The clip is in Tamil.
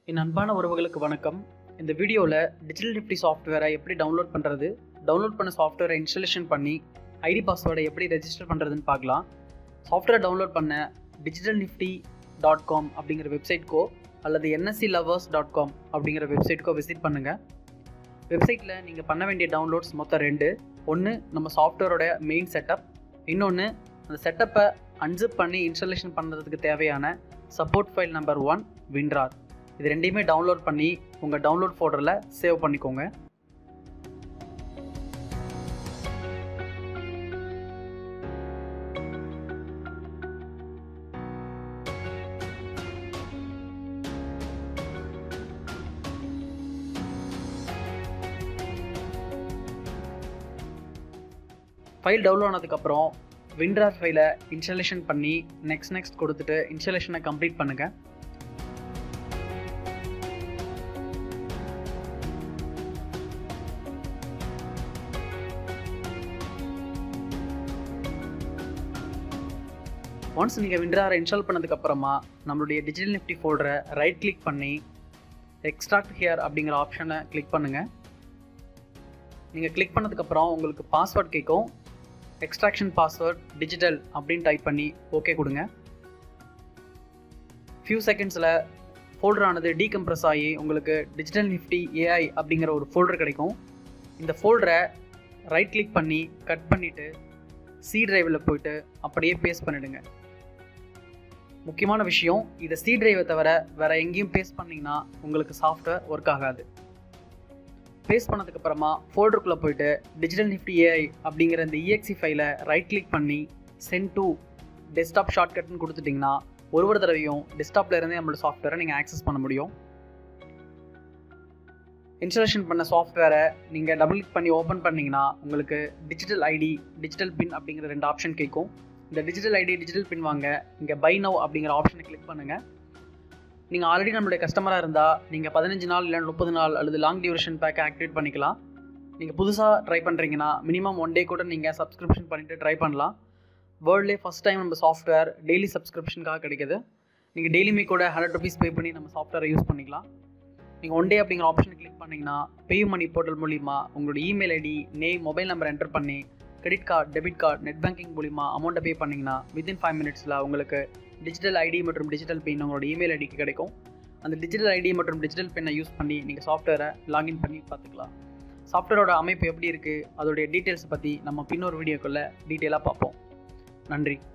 என் அன்பான உறவுகளுக்கு வணக்கம் இந்த வீடியோவில் டிஜிட்டல் நிஃப்டி சாஃப்ட்வேரை எப்படி டவுன்லோட் பண்ணுறது டவுன்லோட் பண்ண சாஃப்ட்வேரை இன்ஸ்டாலேஷன் பண்ணி ஐடி பாஸ்வேர்டை எப்படி ரெஜிஸ்டர் பண்ணுறதுன்னு பார்க்கலாம் சாஃப்ட்வேர் டவுன்லோட் பண்ண டிஜிட்டல் நிஃப்டி டாட் காம் அப்படிங்கிற வெப்சைட்க்கோ அல்லது என்எஸ்சி லவர்ஸ் டாட் காம் அப்படிங்கிற வெப்சைட்க்கோ விசிட் பண்ணுங்கள் வெப்சைட்டில் நீங்கள் பண்ண வேண்டிய டவுன்லோட்ஸ் மொத்தம் ரெண்டு ஒன்று நம்ம சாஃப்ட்வேரோட மெயின் செட்டப் இன்னொன்று அந்த செட்டப்பை அன்சிப் பண்ணி இன்ஸ்டாலேஷன் பண்ணுறதுக்கு தேவையான support file number one WinRAR இது ரெண்டையுமே டவுன்லோட் பண்ணி உங்கள் டவுன்லோட் ஃபோல்டரில் சேவ் பண்ணிக்கோங்க ஃபைல் டவுன்லோட் ஆனதுக்கப்புறம் விண்ட்ரார் ஃபைலை இன்ஸ்டாலேஷன் பண்ணி நெக்ஸ்ட் நெக்ஸ்ட் கொடுத்துட்டு இன்ஸ்டாலேஷனை கம்ப்ளீட் பண்ணுங்கள் ஒன்ஸ் நீங்கள் விண்ட்ராரை இன்ஸ்டால் பண்ணதுக்கப்புறமா நம்மளுடைய டிஜிட்டல் நிஃப்டி ஃபோல்டரை ரைட் கிளிக் பண்ணி எக்ஸ்ட்ராக்ட் ஹியர் அப்படிங்கிற ஆப்ஷனை கிளிக் பண்ணுங்கள் நீங்கள் கிளிக் பண்ணதுக்கப்புறம் உங்களுக்கு பாஸ்வேர்ட் கேட்கும் எக்ஸ்ட்ராக்ஷன் பாஸ்வேர்ட் டிஜிட்டல் அப்படின்னு டைப் பண்ணி ஓகே கொடுங்க ஃபியூ செகண்ட்ஸில் ஃபோல்டரானது டீகம்ப்ரஸ் ஆகி உங்களுக்கு டிஜிட்டல் நிஃப்டி ஏஐ அப்படிங்கிற ஒரு ஃபோல்டர் கிடைக்கும் இந்த ஃபோல்டரை ரைட் கிளிக் பண்ணி கட் பண்ணிவிட்டு சி டிரைவில் போயிட்டு அப்படியே பேஸ்ட் பண்ணிடுங்க முக்கியமான விஷயம் இதை சி டிரைவை தவிர வேறு எங்கேயும் பேஸ்ட் பண்ணிங்கன்னா உங்களுக்கு சாஃப்ட்வேர் ஒர்க் ஆகாது பேஸ்ட் பண்ணதுக்கப்புறமா ஃபோல்டருக்குள்ளே போயிட்டு டிஜிட்டல் நிஃப்டி ஏஐ அப்படிங்கிற இந்த இஎக்ஸி ஃபைலை ரைட் கிளிக் பண்ணி சென்ட் டு டெஸ்க்டாப் ஷார்ட்கட்னு கொடுத்துட்டிங்கன்னா ஒரு ஒரு தடவையும் டெஸ்க்டாப்பில் இருந்தே நம்மளோட சாஃப்ட்வேரை நீங்கள் ஆக்சஸ் பண்ண முடியும் இன்ஸ்டாலேஷன் பண்ண சாஃப்ட்வேரை நீங்கள் டபுள் கிளிக் பண்ணி ஓப்பன் பண்ணிங்கன்னா உங்களுக்கு டிஜிட்டல் ஐடி டிஜிட்டல் பின் அப்படிங்கிற ரெண்டு ஆப்ஷன் கேட்கும் இந்த டிஜிட்டல் ஐடி டிஜிட்டல் பின் வாங்க இங்கே பை நவ் அப்படிங்கிற ஆப்ஷனை கிளிக் பண்ணுங்கள் நீங்கள் ஆல்ரெடி நம்மளுடைய கஸ்டமராக இருந்தால் நீங்கள் பதினஞ்சு நாள் இல்லை முப்பது நாள் அல்லது லாங் டியூரேஷன் பேக்கை ஆக்டிவேட் பண்ணிக்கலாம் நீங்கள் புதுசாக ட்ரை பண்ணுறீங்கன்னா மினிமம் ஒன் டே கூட நீங்கள் சப்ஸ்கிரிப்ஷன் பண்ணிவிட்டு ட்ரை பண்ணலாம் வேர்ல்ட்லேயே ஃபஸ்ட் டைம் நம்ம சாஃப்ட்வேர் டெய்லி சப்ஸ்கிரிப்ஷனுக்காக கிடைக்குது நீங்கள் டெய்லியுமே கூட ஹண்ட்ரட் ருபீஸ் பே பண்ணி நம்ம சாஃப்ட்வேரை யூஸ் பண்ணிக்கலாம் நீங்கள் ஒன் டே அப்படிங்கிற ஆப்ஷனை கிளிக் பண்ணிங்கன்னா பேயூ மணி போர்ட்டல் மூலிமா உங்களோட email ID name mobile number enter பண்ணி credit card debit card net banking மூலிமா அமௌண்ட்டை பே பண்ணிங்கன்னா வித்தின் ஃபைவ் மினிட்ஸில் உங்களுக்கு டிஜிட்டல் ஐடி மற்றும் டிஜிட்டல் பின் உங்களோட இமெயில் ஐடிக்கு கிடைக்கும் அந்த டிஜிட்டல் ஐடி மற்றும் டிஜிட்டல் பின்னை யூஸ் பண்ணி நீங்கள் சாஃப்ட்வேரை லாகின் பண்ணி பார்த்துக்கலாம் சாஃப்ட்வேரோட அமைப்பு எப்படி இருக்குது அதோடைய டீட்டெயில்ஸை பற்றி நம்ம பின்னொரு வீடியோக்குள்ளே டீட்டெயிலாக பார்ப்போம் நன்றி